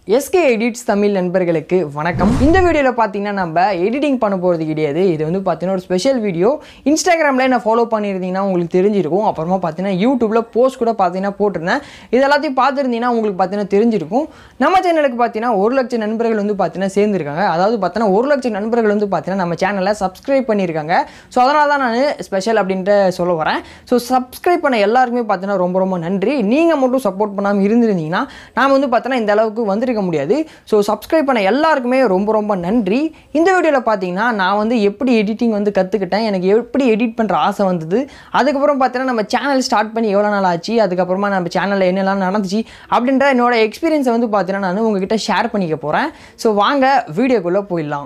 SK edits Tamil நண்பர்களுக்கு வணக்கம் இந்த வீடியோவில் பார்த்தீங்கன்னா நம்ம எடிட்டிங் பண்ண போகிறது கிடையாது இது வந்து பார்த்தீங்கன்னா ஒரு ஸ்பெஷல் வீடியோ இன்ஸ்டாகிராமில் என்ன ஃபாலோ பண்ணியிருந்தீங்கன்னா உங்களுக்கு தெரிஞ்சிருக்கும் அப்புறமா பார்த்தீங்கன்னா யூடியூப்பில் போஸ்ட் கூட பார்த்தீங்கன்னா போட்டிருந்தேன் இது எல்லாத்தையும் பார்த்துருந்தீங்கன்னா உங்களுக்கு பார்த்தீங்கன்னா தெரிஞ்சிருக்கும் நம்ம சேனலுக்கு பார்த்தீங்கன்னா ஒரு லட்சம் நண்பர்கள் வந்து பார்த்தீங்கன்னா சேர்ந்துருக்காங்க அதாவது பார்த்தீங்கன்னா ஒரு லட்சம் நண்பர்கள் வந்து பார்த்தீங்கன்னா நம்ம சேனலை சப்ஸ்கிரைப் பண்ணியிருக்காங்க ஸோ அதனால தான் நான் ஸ்பெஷல் அப்படின்ட்டு சொல்ல வரேன் ஸோ சப்ஸ்கிரைப் பண்ண எல்லாருக்குமே பார்த்தீங்கன்னா ரொம்ப ரொம்ப நன்றி நீங்கள் மட்டும் சப்போர்ட் பண்ணாமல் இருந்திருந்தீங்கன்னா நாம் வந்து பார்த்தீங்கன்னா இந்த அளவுக்கு வந்திருக்க முடியாது ஸோ சப்ஸ்கிரைப் பண்ண எல்லாருக்குமே ரொம்ப ரொம்ப நன்றி இந்த வீடியோவில் பார்த்தீங்கன்னா நான் வந்து எப்படி எடிட்டிங் வந்து கற்றுக்கிட்டேன் எனக்கு எப்படி எடிட் பண்ணுற ஆசை வந்தது அதுக்கப்புறம் பார்த்தீங்கன்னா நம்ம சேனல் ஸ்டார்ட் பண்ணி எவ்வளோ நாள் ஆச்சு அதுக்கப்புறமா நம்ம சேனலில் என்னெல்லாம் நடந்துச்சு அப்படின்ற என்னோட எக்ஸ்பீரியன்ஸை வந்து பார்த்தீங்கன்னா நான் உங்ககிட்ட ஷேர் பண்ணிக்க போகிறேன் ஸோ வாங்க வீடியோக்குள்ளே போயிடலாம்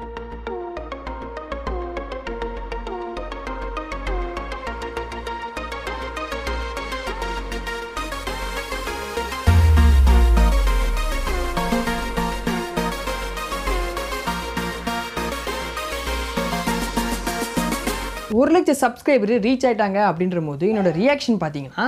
ஒரு லட்சம் சப்ஸ்கிரைபர் ரீச் ஆயிட்டாங்க அப்படின்ற போது என்னோட ரியாக்ஷன் பார்த்தீங்கன்னா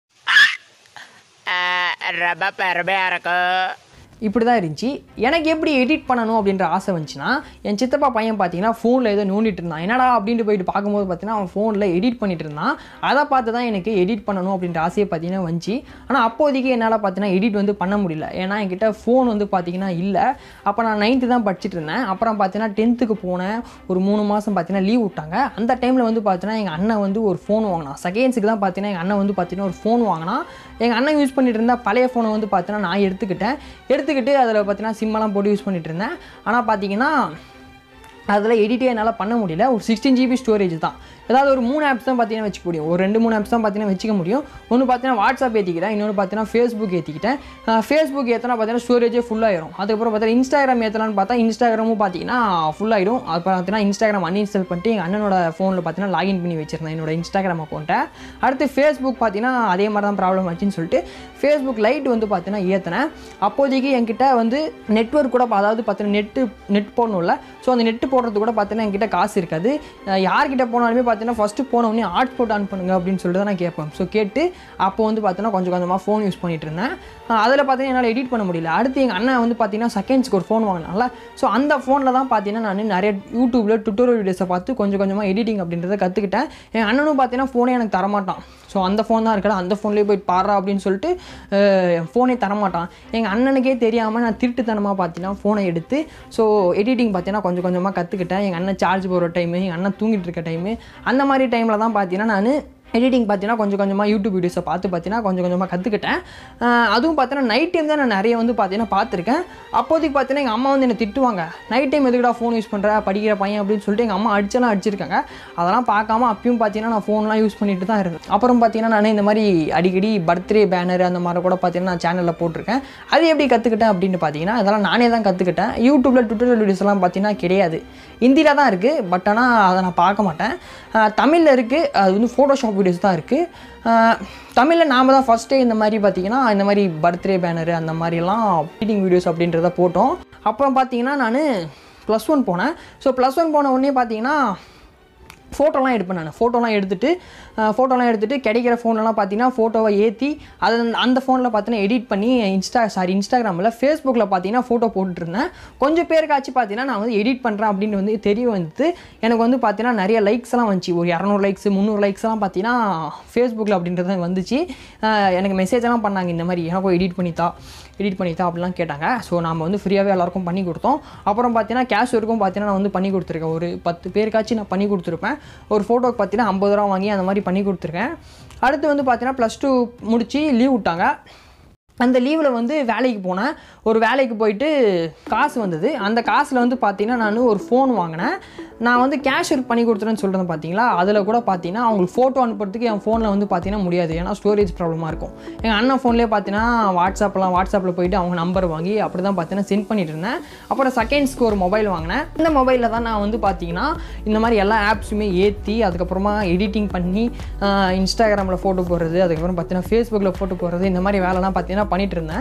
ரொம்ப பெருமையாக இருக்கு இப்படி தான் இருந்துச்சு எனக்கு எப்படி எடிட் பண்ணணும் அப்படின்ற ஆசை வந்துச்சுன்னா என் சித்தப்பா பையன் பார்த்தீங்கன்னா ஃபோனில் ஏதோ நோண்டிட்டு இருந்தான் என்னடா அப்படின்ட்டு போயிட்டு பார்க்கும்போது பார்த்தீங்கன்னா அவன் ஃபோனில் எடிட் பண்ணிட்டு இருந்தான் அதை பார்த்து தான் எனக்கு எடிட் பண்ணணும் அப்படின்ற ஆசையை பார்த்தீங்கன்னா வந்துச்சு ஆனால் அப்போதைக்கு என்னால் பார்த்தீங்கன்னா எடிட் வந்து பண்ண முடியல ஏன்னா என்கிட்ட ஃபோன் வந்து பார்த்தீங்கன்னா இல்லை அப்போ நான் நைன்த்து தான் படிச்சுட்டு இருந்தேன் அப்புறம் பார்த்தீங்கன்னா டென்த்துக்கு போனேன் ஒரு மூணு மாதம் பார்த்தீங்கன்னா லீவ் விட்டாங்க அந்த டைமில் வந்து பார்த்தீங்கன்னா எங்கள் அண்ணன் வந்து ஒரு ஃபோன் வாங்கினான் செகண்ட்ஸுக்கு தான் பார்த்தீங்கன்னா எங்கள் அண்ணன் வந்து பார்த்தீங்கன்னா ஒரு ஃபோன் வாங்கினா எங்கள் அண்ணன் யூஸ் பண்ணிட்டு இருந்த பழைய ஃபோனை வந்து பார்த்தீங்கன்னா நான் எடுத்துக்கிட்டேன் எடுத்துக்கிட்டு அதில் பார்த்தீங்கன்னா சிம்மெல்லாம் போட்டு யூஸ் பண்ணிட்டு இருந்தேன் ஆனால் பார்த்தீங்கன்னா அதில் எடிட்டே என்னால் பண்ண முடியல ஒரு சிக்ஸ்டீன் ஜிபி ஸ்டோரேஜ் தான் ஏதாவது ஒரு மூணு ஆப்ஸ் தான் பார்த்தீங்கன்னா வச்சுக்க முடியும் ஒரு ரெண்டு மூணு ஆப்ஸ் தான் பார்த்தீங்கன்னா வச்சுக்க முடியும் ஒன்று பார்த்தீங்கன்னா வாட்ஸ்அப் ஏற்றிக்கிறேன் இன்னொன்று பார்த்தீங்கன்னா ஃபேஸ்புக் ஏற்றிக்கிட்டேன் ஃபேஸ்புக் ஏற்றினா பார்த்தீங்கன்னா ஸ்டோரேஜே ஃபுல்லாகிடும் அதுக்கப்புறம் பார்த்தீங்கன்னா இன்ஸ்டாகிராம் ஏற்றலான்னு பார்த்தா இன்ஸ்டாகிராமும் பார்த்தீங்கன்னா ஃபுல்லாகிடும் அப்புறம் பார்த்தீங்கன்னா இன்ஸ்டாகிராம் அன்இன்ஸ்டால் பண்ணிட்டு எங்கள் அண்ணனோட ஃபோனில் பார்த்தீங்கன்னா லாகின் பண்ணி வச்சிருந்தேன் என்னோட இன்ஸ்டாகிராம் அக்கௌண்ட்டை அடுத்து ஃபேஸ்புக் பார்த்தீங்கன்னா அதே மாதிரி தான் ப்ராப்ளம் ஆச்சுன்னு சொல்லிட்டு ஃபேஸ்புக் லைட் வந்து பார்த்தீங்கன்னா ஏற்றினேன் அப்போதைக்கு என்கிட்ட வந்து நெட்ஒர்க் கூட அதாவது பார்த்தீங்கன்னா நெட்டு நெட் போடணும்ல ஸோ அந்த நெட்டு போடுறது கூட பார்த்தீங்கன்னா என்கிட்ட காசு இருக்காது அஹ் யார்கிட்ட போனாலுமே பார்த்தீங்கன்னா ஃபஸ்ட்டு போன உடனே ஹாட்ஸ்பாட் ஆன் பண்ணுங்க அப்படின்னு சொல்லிட்டு தான் நான் கேட்பேன் ஸோ கேட்டு அப்போ வந்து பார்த்தீங்கன்னா கொஞ்சம் கொஞ்சமாக ஃபோன் யூஸ் பண்ணிட்டு இருந்தேன் அதில் பார்த்தீங்கன்னா என்னால் எடிட் பண்ண முடியல அடுத்து எங்கள் அண்ணன் வந்து பார்த்தீங்கன்னா செகண்ட்ஸ்க்கு ஒரு ஃபோன் வாங்கினால ஸோ அந்த ஃபோனில் தான் பார்த்தீங்கன்னா நான் நிறைய யூடியூப்பில் டுட்டோரியல் வீடியோஸை பார்த்து கொஞ்சம் கொஞ்சமாக எடிட்டிங் அப்படின்றத கற்றுக்கிட்டேன் என் அண்ணனும் பார்த்தீங்கன்னா ஃபோனே எனக்கு தரமாட்டான் ஸோ அந்த ஃபோன் தான் இருக்கடா அந்த ஃபோன்லேயே போய் பாடுறா அப்படின்னு சொல்லிட்டு அஹ், என் ஃபோனே தரமாட்டான் எங்கள் அண்ணனுக்கே தெரியாமல் நான் திருட்டுத்தனமாக பார்த்தீங்கன்னா ஃபோனை எடுத்து ஸோ எடிட்டிங் பார்த்தீங்கன்னா கொஞ்சம் கொஞ்சமாக கற்றுக்கிட்டேன் எங்கள் அண்ணன் சார்ஜ் போடுற டைமு எங்கள் அண்ணன் தூங்கிட்டு இருக்க டைமு அந்த மாதிரி டைமில் தான் பார்த்தீங்கன்னா நான் எடிட்டிங் பார்த்தீங்கன்னா கொஞ்சம் கொஞ்சமாக யூடியூப் வீடியோஸை பார்த்து பார்த்தீங்கன்னா கொஞ்சம் கொஞ்சமாக கற்றுக்கிட்டேன் அதுவும் பார்த்தீங்கன்னா நைட் டைம் தான் நான் நிறைய வந்து பார்த்தீங்கன்னா பார்த்துருக்கேன் அப்போதைக்கு பார்த்தீங்கன்னா எங்கள் அம்மா வந்து என்னை திட்டுவாங்க நைட் டைம் எதுக்குடா ஃபோன் யூஸ் பண்ணுற படிக்கிற பையன் அப்படின்னு சொல்லிட்டு எங்கள் அம்மா அடிச்செல்லாம் அடிச்சிருக்காங்க அதெல்லாம் பார்க்காம அப்பயும் பார்த்தீங்கன்னா நான் ஃபோன்லாம் யூஸ் பண்ணிட்டு தான் இருந்தேன் அப்புறம் பார்த்தீங்கன்னா நான் இந்த மாதிரி அடிக்கடி பர்த்டே பேனர் அந்த மாதிரி கூட பார்த்தீங்கன்னா நான் சேனலில் போட்டிருக்கேன் அது எப்படி கற்றுக்கிட்டேன் அப்படின்னு பார்த்தீங்கன்னா அதெல்லாம் நானே தான் கற்றுக்கிட்டேன் யூடியூப்பில் டுட்டோரியல் வீடியோஸ்லாம் பார்த்தீங்கன்னா கிடையாது ஹிந்தியில் தான் இருக்குது பட் ஆனால் அதை நான் பார்க்க மாட்டேன் தமிழில் இருக்குது அது வந்து ஃபோட்டோஷாப் வீடியோஸ் தான் இருக்குது தமிழில் நாம் தான் ஃபஸ்ட்டே இந்த மாதிரி பார்த்தீங்கன்னா இந்த மாதிரி பர்த்டே பேனரு அந்த மாதிரிலாம் எடிட்டிங் வீடியோஸ் அப்படின்றத போட்டோம் அப்புறம் பார்த்தீங்கன்னா நான் ப்ளஸ் ஒன் போனேன் ஸோ ப்ளஸ் ஒன் போன உடனே பார்த்தீங்கன்னா ஃபோட்டோலாம் எடுப்பேன் நான் ஃபோட்டோலாம் எடுத்துகிட்டு ஃபோட்டோலாம் எடுத்துகிட்டு கிடைக்கிற ஃபோன்லலாம் பார்த்தீங்கன்னா ஃபோட்டோவை ஏற்றி அதை அந்த ஃபோனில் பார்த்தீங்கன்னா எடிட் பண்ணி இன்ஸ்டா சாரி இன்ஸ்டாகிராமில் ஃபேஸ்புக்கில் பார்த்தீங்கன்னா ஃபோட்டோ போட்டுருந்தேன் கொஞ்சம் பேருக்காச்சும் பார்த்தீங்கன்னா நான் வந்து எடிட் பண்ணுறேன் அப்படின்னு வந்து தெரிய வந்து எனக்கு வந்து பார்த்தீங்கன்னா நிறைய லைக்ஸ் எல்லாம் வந்துச்சு ஒரு இரநூறு லைக்ஸ் முந்நூறு லைக்ஸ் எல்லாம் பார்த்தீங்கன்னா ஃபேஸ்புக்கில் அப்படின்றது வந்துச்சு அஹ் எனக்கு மெசேஜ் எல்லாம் பண்ணாங்க இந்த மாதிரி எனக்கும் எடிட் பண்ணித்தா எடிட் பண்ணித்தா அப்படிலாம் கேட்டாங்க ஸோ நம்ம வந்து ஃப்ரீயாகவே எல்லாருக்கும் பண்ணி கொடுத்தோம் அப்புறம் பார்த்தீங்கன்னா கேஷ் வரைக்கும் பார்த்தீங்கன்னா நான் வந்து பண்ணி கொடுத்துருக்கேன் ஒரு பத்து பேருக்காச்சும் நான் பண்ணி கொடுத்துருப்பேன் ஒரு ஃபோட்டோக்கு பார்த்தீங்கன்னா ஐம்பது ரூபா வாங்கி அந்த மாதிரி பண்ணி கொடுத்துருக்கேன் அடுத்து வந்து பார்த்தீங்கன்னா ப்ளஸ் டூ முடித்து லீவ் விட்டாங்க அந்த லீவில் வந்து வேலைக்கு போனேன் ஒரு வேலைக்கு போயிட்டு காசு வந்தது அந்த காசில் வந்து பார்த்தீங்கன்னா நான் ஒரு ஃபோன் வாங்கினேன் நான் வந்து கேஷ் பண்ணி கொடுத்துறேன்னு சொல்கிறேன் பார்த்தீங்களா அதில் கூட பார்த்தீங்கன்னா அவங்களுக்கு ஃபோட்டோ அனுப்புறதுக்கு என் ஃபோனில் வந்து பார்த்தீங்கன்னா முடியாது ஏன்னா ஸ்டோரேஜ் ப்ராப்ளமாக இருக்கும் எங்கள் அண்ணன் ஃபோன்லேயே பார்த்தீங்கன்னா வாட்ஸ்அப்லாம் வாட்ஸ்அப்பில் போயிட்டு அவங்க நம்பர் வாங்கி அப்படி தான் பார்த்தீங்கன்னா சென்ட் பண்ணிட்டு இருந்தேன் அப்புறம் செகண்ட்ஸ்க்கு ஒரு மொபைல் வாங்கினேன் இந்த மொபைலில் தான் நான் வந்து பார்த்தீங்கன்னா இந்த மாதிரி எல்லா ஆப்ஸுமே ஏற்றி அதுக்கப்புறமா எடிட்டிங் பண்ணி இன்ஸ்டாகிராமில் ஃபோட்டோ போடுறது அதுக்கப்புறம் பார்த்தீங்கன்னா ஃபேஸ்புக்கில் ஃபோட்டோ போடுறது இந்த மாதிரி வேலைலாம் பார்த்தீங்கன்னா பண்ணிட்டு இருந்தேன்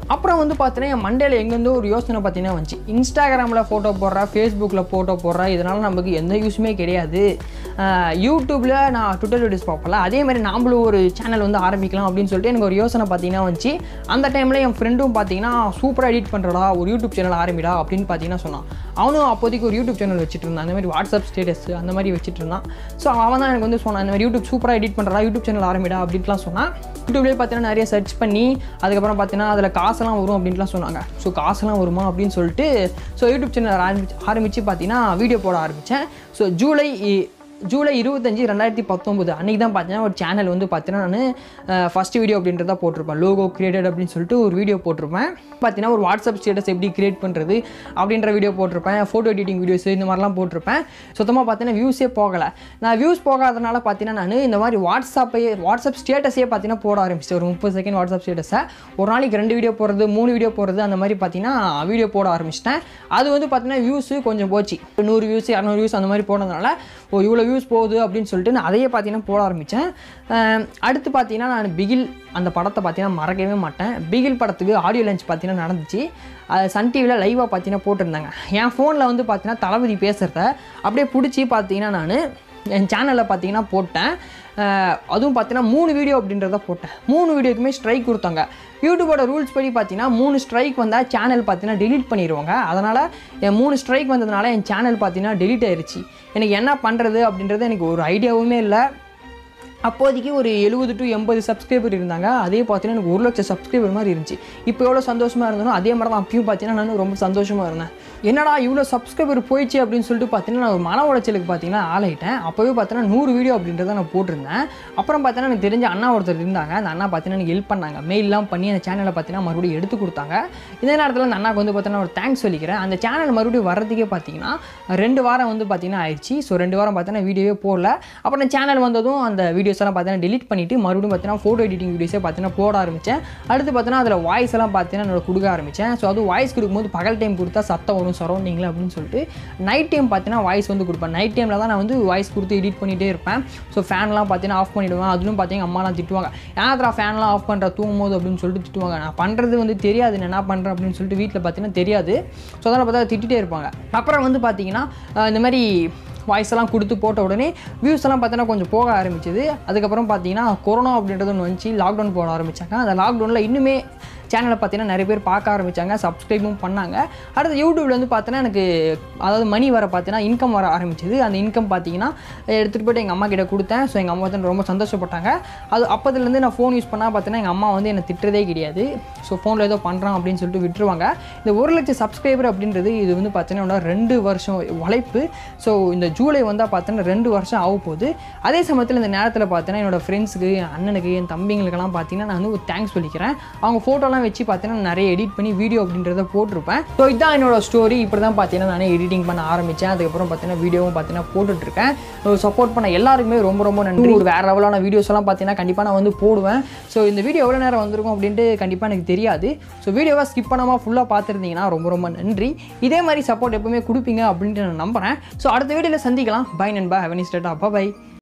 அப்புறம் வந்து பார்த்தீங்கன்னா என் மண்டேல எங்கேருந்தோ ஒரு யோசனை பார்த்தீங்கன்னா வந்துச்சு இன்ஸ்டாகிராமில் ஃபோட்டோ போடுறா ஃபேஸ்புக்கில் ஃபோட்டோ போடுறா இதனால் நமக்கு எந்த யூஸுமே கிடையாது யூடியூப்பில் நான் ட்விட்டர் வீடியோஸ் பார்ப்பல அதே மாதிரி நாமளும் ஒரு சேனல் வந்து ஆரம்பிக்கலாம் அப்படின்னு சொல்லிட்டு எனக்கு ஒரு யோசனை பார்த்தீங்கன்னா வந்துச்சு அந்த டைமில் என் ஃப்ரெண்டும் பார்த்தீங்கன்னா சூப்பராக எடிட் பண்ணுறடா ஒரு யூடியூப் சேனல் ஆரம்பிடா அப்படின்னு பார்த்தீங்கன்னா சொன்னான் அவனும் அப்போதைக்கு ஒரு யூடியூப் சேனல் வச்சுட்டு இருந்தான் அந்த மாதிரி வாட்ஸ்அப் ஸ்டேட்டஸ் அந்த மாதிரி வச்சுட்டு இருந்தான் ஸோ அவன் தான் எனக்கு வந்து சொன்னான் இந்த மாதிரி யூடியூப் சூப்பராக எடிட் பண்ணுறா யூடியூப் சேனல் ஆரம்பிடா அப்படின்ட்டுலாம் சொன்னான் யூடியூப்லேயே பார்த்தீங்கன்னா நிறைய சர்ச் பண்ணி அதுக்கப்புறம் பார்த்தீங்கன்னா அதில் காசெல்லாம் வரும் அப்படின்ட்டுலாம் சொன்னாங்க ஸோ காசெல்லாம் வருமா அப்படின்னு சொல்லிட்டு ஸோ யூடியூப் சேனல் ஆரம்பிச்சு ஆரம்பித்து பார்த்தீங்கன்னா வீடியோ போட ஆரம்பித்தேன் ஸோ ஜூலை ஜூலை இருபத்தஞ்சி ரெண்டாயிரத்தி பத்தொம்பது அன்றைக்கி தான் பார்த்தீங்கன்னா ஒரு சேனல் வந்து பார்த்தீங்கன்னா நான் ஃபஸ்ட் வீடியோ அப்படின்றத போட்டிருப்பேன் லோகோ கிரியேட்டட் அப்படின்னு சொல்லிட்டு ஒரு வீடியோ போட்டிருப்பேன் பார்த்தீங்கன்னா ஒரு வாட்ஸ்அப் ஸ்டேட்டஸ் எப்படி கிரியேட் பண்ணுறது அப்படின்ற வீடியோ போட்டிருப்பேன் ஃபோட்டோ எடிட்டிங் வீடியோஸ் இந்த மாதிரிலாம் போட்டிருப்பேன் சுத்தமாக பார்த்தீங்கன்னா வியூஸே போகலை நான் வியூஸ் போகாதனால பார்த்தீங்கன்னா நான் இந்த மாதிரி வாட்ஸ்அப்பையே வாட்ஸ்அப் ஸ்டேட்டஸே பார்த்தீங்கன்னா போட ஆரம்பிச்சிட்டேன் ஒரு முப்பது செகண்ட் வாட்ஸ்அப் ஸ்டேட்டஸை ஒரு நாளைக்கு ரெண்டு வீடியோ போடுறது மூணு வீடியோ போடுறது அந்த மாதிரி பார்த்தீங்கன்னா வீடியோ போட ஆரம்பிச்சிட்டேன் அது வந்து பார்த்தீங்கன்னா வியூஸு கொஞ்சம் போச்சு நூறு வியூஸ் இரநூறு வியூஸ் அந்த மாதிரி போனதுனால ஓ இவ்வளோ வியூஸ் போகுது அப்படின்னு சொல்லிட்டு நான் அதையே பார்த்தீங்கன்னா போட ஆரம்பித்தேன் அடுத்து பார்த்தீங்கன்னா நான் பிகில் அந்த படத்தை பார்த்தீங்கன்னா மறக்கவே மாட்டேன் பிகில் படத்துக்கு ஆடியோ லஞ்ச் பார்த்தீங்கன்னா நடந்துச்சு அது சன் டிவியில் லைவாக பார்த்தீங்கன்னா போட்டிருந்தாங்க என் ஃபோனில் வந்து பார்த்தீங்கன்னா தளபதி பேசுகிறத அப்படியே பிடிச்சி பார்த்தீங்கன்னா நான் என் சேனலில் பார்த்தீங்கன்னா போட்டேன் அஹ் அதுவும் பார்த்தீங்கன்னா மூணு வீடியோ அப்படின்றத போட்டேன் மூணு வீடியோக்குமே ஸ்ட்ரைக் கொடுத்தாங்க யூடியூபோட ரூல்ஸ் படி பார்த்தீங்கன்னா மூணு ஸ்ட்ரைக் வந்தால் சேனல் பார்த்தீங்கன்னா delete பண்ணிடுவாங்க அதனால் என் மூணு ஸ்ட்ரைக் வந்ததுனால என் சேனல் பார்த்தீங்கன்னா delete ஆயிருச்சு எனக்கு என்ன பண்ணுறது அப்படின்றது எனக்கு ஒரு ஐடியாவுமே இல்லை அப்போதைக்கு ஒரு எழுபது டு எண்பது சப்ஸ்கிரைபர் இருந்தாங்க அதே பார்த்தீங்கன்னா எனக்கு ஒரு லட்சம் சப்ஸ்கிரைபர் மாதிரி இருந்துச்சு இப்போ எவ்வளோ சந்தோஷமாக இருந்தனோ அதே மாதிரி தான் அப்பயும் பார்த்தீங்கன்னா நான் ரொம்ப சந்தோஷமாக இருந்தேன் என்னடா இவ்வளோ சப்ஸ்கிரைபர் போயிடுச்சு அப்படின்னு சொல்லிட்டு பார்த்தீங்கன்னா நான் ஒரு மன உளைச்சலுக்கு பார்த்தீங்கன்னா ஆளாயிட்டேன் அப்போவே பார்த்தீங்கன்னா நூறு வீடியோ அப்படின்றத நான் போட்டிருந்தேன் அப்புறம் பார்த்தீங்கன்னா எனக்கு தெரிஞ்ச அண்ணா ஒருத்தர் இருந்தாங்க அந்த அண்ணா பார்த்தீங்கன்னா எனக்கு ஹெல்ப் பண்ணாங்க மெயிலெலாம் பண்ணி அந்த சேனலை பார்த்தீங்கன்னா மறுபடியும் எடுத்து கொடுத்தாங்க இதே நேரத்தில் அந்த அண்ணாக்கு வந்து பார்த்தீங்கன்னா ஒரு தேங்க்ஸ் சொல்லிக்கிறேன் அந்த சேனல் மறுபடியும் வர்றதுக்கே பார்த்தீங்கன்னா ரெண்டு வாரம் வந்து பார்த்தீங்கன்னா ஆயிடுச்சு ஸோ ரெண்டு வாரம் பார்த்தீங்கன்னா வீடியோவே போடல அப்புறம் சேனல் வந்ததும் அந்த வீடியோஸ் எல்லாம் பார்த்தீங்கன்னா delete பண்ணிவிட்டு மறுபடியும் பார்த்தீங்கன்னா ஃபோட்டோ எடிட்டிங் வீடியோஸே பார்த்தீங்கன்னா போட ஆரம்பித்தேன் அடுத்து பார்த்தீங்கன்னா அதில் வாய்ஸ் எல்லாம் பார்த்தீங்கன்னா என்னோட கொடுக்க ஆரம்பித்தேன் ஸோ அது வாய்ஸ் கொடுக்கும்போது பகல் டைம் கொடுத்தா சத்தம் வரும் சரௌண்டிங்கில் அப்படின்னு சொல்லிட்டு நைட் டைம் பார்த்தீங்கன்னா வாய்ஸ் வந்து கொடுப்பேன் நைட் டைமில் தான் நான் வந்து வாய்ஸ் கொடுத்து எடிட் பண்ணிகிட்டே இருப்பேன் ஸோ ஃபேன்லாம் பார்த்தீங்கன்னா ஆஃப் பண்ணிவிடுவேன் அதுவும் பார்த்தீங்கன்னா அம்மாலாம் திட்டுவாங்க ஏன் ஃபேன்லாம் ஆஃப் பண்ணுற தூங்கும் போது அப்படின்னு சொல்லிட்டு திட்டுவாங்க நான் பண்ணுறது வந்து தெரியாது நான் என்ன பண்ணுறேன் அப்படின்னு சொல்லிட்டு வீட்டில் பார்த்தீங்கன்னா தெரியாது ஸோ அதனால் பார்த்தா திட்டிகிட்டே இருப்பாங்க அப்புறம் வந்து பார்த்தீங்கன்னா அஹ் இந்த மாதிரி வாய்ஸ் எல்லாம் கொடுத்து போட்ட உடனே வியூஸ் எல்லாம் பார்த்தீங்கன்னா கொஞ்சம் போக ஆரம்பிச்சது அதுக்கப்புறம் பார்த்தீங்கன்னா கொரோனா அப்படின்றது ஒன்று வந்துச்சு லாக்டவுன் போட ஆரம்பிச்சாங்க அந்த லாக்டவுனில் இன்னுமே சேனலை பார்த்தீங்கன்னா நிறைய பேர் பார்க்க ஆரம்பித்தாங்க சப்ஸ்கிரைபும் பண்ணாங்க அடுத்து யூடியூப்ல வந்து பார்த்தீங்கன்னா எனக்கு அதாவது மணி வர பார்த்தீங்கன்னா இன்கம் வர ஆரம்பிச்சது அந்த இன்கம் பார்த்தீங்கன்னா எடுத்துகிட்டு போயிட்டு எங்கள் அம்மா கிட்ட கொடுத்தேன் ஸோ எங்கள் அம்மா வந்து ரொம்ப சந்தோஷப்பட்டாங்க அது அப்போதுலேருந்து நான் ஃபோன் யூஸ் பண்ணால் பார்த்தீங்கன்னா எங்கள் அம்மா வந்து என்னை திட்டுறதே கிடையாது ஸோ ஃபோனில் ஏதோ பண்ணுறான் அப்படின்னு சொல்லிட்டு விட்டுருவாங்க இந்த ஒரு லட்சம் சப்ஸ்கிரைபர் அப்படின்றது இது வந்து பார்த்தீங்கன்னா ரெண்டு வருஷம் உழைப்பு ஸோ இந்த ஜூலை வந்தால் பார்த்தீங்கன்னா ரெண்டு வருஷம் ஆக போகுது அதே சமயத்தில் இந்த நேரத்தில் பார்த்தீங்கன்னா என்னோட ஃப்ரெண்ட்ஸுக்கு என் அண்ணனுக்கு என் தம்பிங்களுக்கெல்லாம் பார்த்தீங்கன்னா நான் வந்து ஒரு தேங்க்ஸ் சொல்லிக்கிறேன் அவங்க ஃபோட்டோலாம் வச்சு பார்த்தீங்கன்னா நிறைய எடிட் பண்ணி வீடியோ அப்படின்றத போட்டிருப்பேன் ஸோ இதுதான் என்னோட ஸ்டோரி இப்படி தான் பார்த்தீங்கன்னா நானே எடிட்டிங் பண்ண ஆரம்பித்தேன் அதுக்கப்புறம் பார்த்தீங்கன்னா வீடியோவும் பார்த்தீங்கன்னா போட்டுட்ருக்கேன் சப்போர்ட் பண்ண எல்லாருக்குமே ரொம்ப ரொம்ப நன்றி ஒரு வேறு லெவலான வீடியோஸ் எல்லாம் பார்த்தீங்கன்னா கண்டிப்பாக நான் வந்து போடுவேன் ஸோ இந்த வீடியோ எவ்வளோ நேரம் வந்திருக்கும் அப்படின்ட்டு கண்டிப்பாக எனக்கு தெரியாது ஸோ வீடியோவை ஸ்கிப் பண்ணாமல் ஃபுல்லாக பார்த்துருந்தீங்கன்னா ரொம்ப ரொம்ப நன்றி இதே மாதிரி சப்போர்ட் எப்பவுமே கொடுப்பீங்க அப்படின்ட்டு நான் நம்புகிறேன் ஸோ அடுத்த வீடியோவில் சந்திக்கலாம் பை நண்பா ஹெவனி ஸ்டேட்டா பை